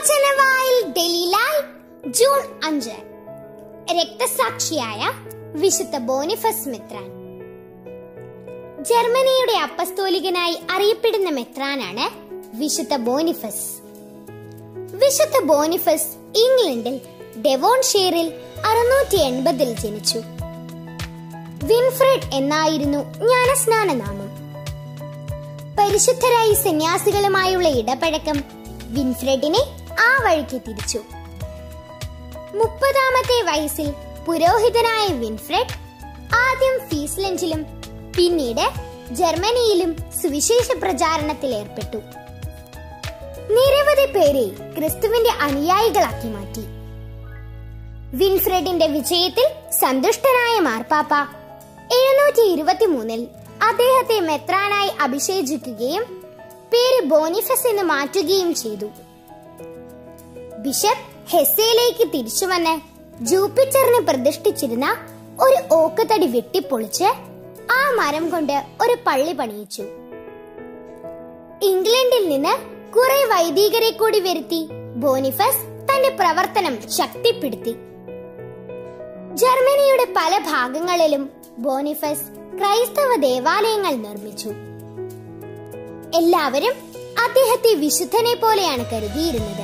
വചനവായിൽ ഡൽഹിയിലായി June അഞ്ച് രക്തസാക്ഷിയായ വിശുദ്ധ Boniface മെത്രാൻ ജർമ്മനിയുടെ അപ്പസ്തോലികനായി അറിയപ്പെടുന്ന മെത്രാനാണ് വിശുദ്ധ ബോനിഫസ് വിശുദ്ധ ബോനിഫസ് ഇംഗ്ലണ്ടിൽ ഡെവോൺ ഷെയറിൽ അറുന്നൂറ്റി എൺപതിൽ ജനിച്ചു വിൻഫ്രെഡ് എന്നായിരുന്നു ജ്ഞാനസ്നാന നാമം പരിശുദ്ധരായി സന്യാസികളുമായുള്ള ഇടപഴക്കം വിൻഫ്രെഡിനെ ആ വഴിക്ക് തിരിച്ചു മുപ്പതാമത്തെ വയസ്സിൽ പുരോഹിതനായ വിൻഫ്രെഡ് ആദ്യം ഫീസ്ലൻഡിലും പിന്നീട് ജർമ്മനിയിലും സുവിശേഷ പ്രചാരണത്തിൽ ഏർപ്പെട്ടു നിരവധി പേരെ ക്രിസ്തുവിന്റെ അനുയായികളാക്കി മാറ്റി വിൻഫ്രെഡിന്റെ വിജയത്തിൽ സന്തുഷ്ടനായ മാർപ്പാപ്പ എഴുന്നൂറ്റി ഇരുപത്തിമൂന്നിൽ അദ്ദേഹത്തെ മെത്രാനായി അഭിഷേചിക്കുകയും പേര് ബോനിഫസ് എന്ന് മാറ്റുകയും ചെയ്തു ബിഷപ്പ് ഹെസയിലേക്ക് തിരിച്ചുവന്ന് ജൂപ്പിറ്ററിന് പ്രതിഷ്ഠിച്ചിരുന്ന ഒരു ഓക്കുതടി വെട്ടിപ്പൊളിച്ച് ആ മരം കൊണ്ട് ഒരു പള്ളി പണിയിച്ചു ഇംഗ്ലണ്ടിൽ നിന്ന് കുറെ വൈദികരെ കൂടി വരുത്തി ബോനിഫസ് തന്റെ പ്രവർത്തനം ശക്തിപ്പെടുത്തി ജർമ്മനിയുടെ പല ഭാഗങ്ങളിലും ബോനിഫസ് ക്രൈസ്തവ ദേവാലയങ്ങൾ നിർമ്മിച്ചു എല്ലാവരും അദ്ദേഹത്തെ വിശുദ്ധനെ പോലെയാണ് കരുതിയിരുന്നത്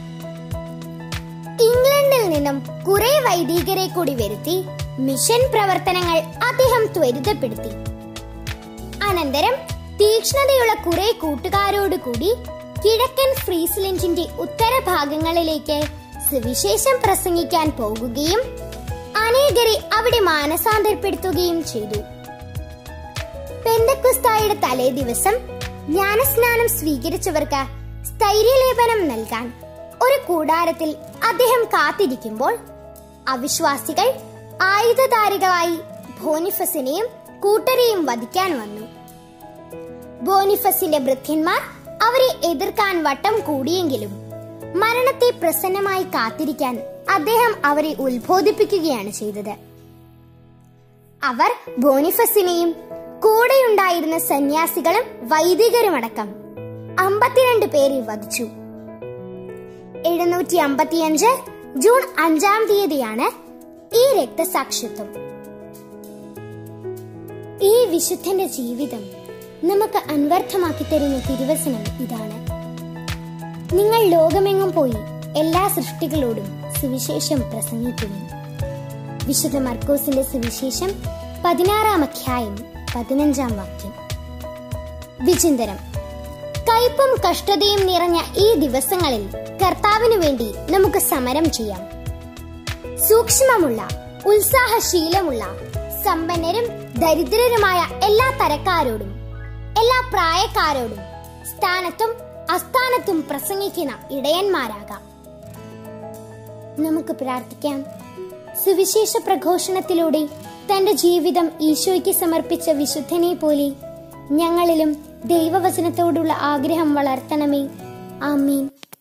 ഇംഗ്ലണ്ടിൽ നിന്നും കുറെ വൈദികരെ കൂടി വരുത്തി മിഷൻ പ്രവർത്തനങ്ങൾ അദ്ദേഹം ത്വരിതപ്പെടുത്തി അനന്തരം തീക്ഷ്ണതയുള്ള കുറെ കൂട്ടുകാരോട് കൂടി കിഴക്കൻ ഫ്രീസ്ലൻഡിന്റെ ഉത്തരഭാഗങ്ങളിലേക്ക് സുവിശേഷം പ്രസംഗിക്കാൻ പോകുകയും അനേകരെ അവിടെ മാനസാന്തരപ്പെടുത്തുകയും ചെയ്തു പെന്തക്കുസ്തായുടെ തലേ ദിവസം ജ്ഞാനസ്നാനം സ്വീകരിച്ചവർക്ക് സ്ഥൈര്യലേപനം നൽകാൻ ഒരു കൂടാരത്തിൽ അദ്ദേഹം കാത്തിരിക്കുമ്പോൾ അവിശ്വാസികൾ ആയുധധാരികളായി ബോനിഫസിനെയും കൂട്ടരെയും വധിക്കാൻ വന്നു ബോനിഫസിന്റെ ഭൃത്യന്മാർ അവരെ എതിർക്കാൻ വട്ടം കൂടിയെങ്കിലും മരണത്തെ പ്രസന്നമായി കാത്തിരിക്കാൻ അദ്ദേഹം അവരെ ഉത്ബോധിപ്പിക്കുകയാണ് ചെയ്തത് അവർ ബോനിഫസിനെയും കൂടെയുണ്ടായിരുന്ന സന്യാസികളും വൈദികരുമടക്കം അമ്പത്തിരണ്ട് പേരെ വധിച്ചു എഴുന്നൂറ്റി അമ്പത്തിയഞ്ച് ജൂൺ അഞ്ചാം തീയതിയാണ് ഈ രക്തസാക്ഷിത്വം ഈ വിശുദ്ധന്റെ ജീവിതം നമുക്ക് അൻവർത്ഥമാക്കി തരുന്ന തിരുവസനം ഇതാണ് നിങ്ങൾ ലോകമെങ്ങും പോയി എല്ലാ സൃഷ്ടികളോടും സുവിശേഷം പ്രസംഗിക്കുവിൻ വിശുദ്ധ മർക്കോസിന്റെ സുവിശേഷം പതിനാറാം അധ്യായം പതിനഞ്ചാം വാക്യം വിചിന്തനം കയ്പും കഷ്ടതയും നിറഞ്ഞ ഈ ദിവസങ്ങളിൽ കർത്താവിനു വേണ്ടി നമുക്ക് സമരം ചെയ്യാം സൂക്ഷ്മമുള്ള ഉത്സാഹശീലമുള്ള സമ്പന്നരും ദരിദ്രരുമായ എല്ലാ തരക്കാരോടും എല്ലാ പ്രായക്കാരോടും സ്ഥാനത്തും അസ്ഥാനത്തും പ്രസംഗിക്കുന്ന ഇടയന്മാരാകാം നമുക്ക് പ്രാർത്ഥിക്കാം സുവിശേഷ പ്രഘോഷണത്തിലൂടെ തന്റെ ജീവിതം ഈശോയ്ക്ക് സമർപ്പിച്ച വിശുദ്ധനെ പോലെ ഞങ്ങളിലും ദൈവവചനത്തോടുള്ള ആഗ്രഹം വളർത്തണമേ ആമീൻ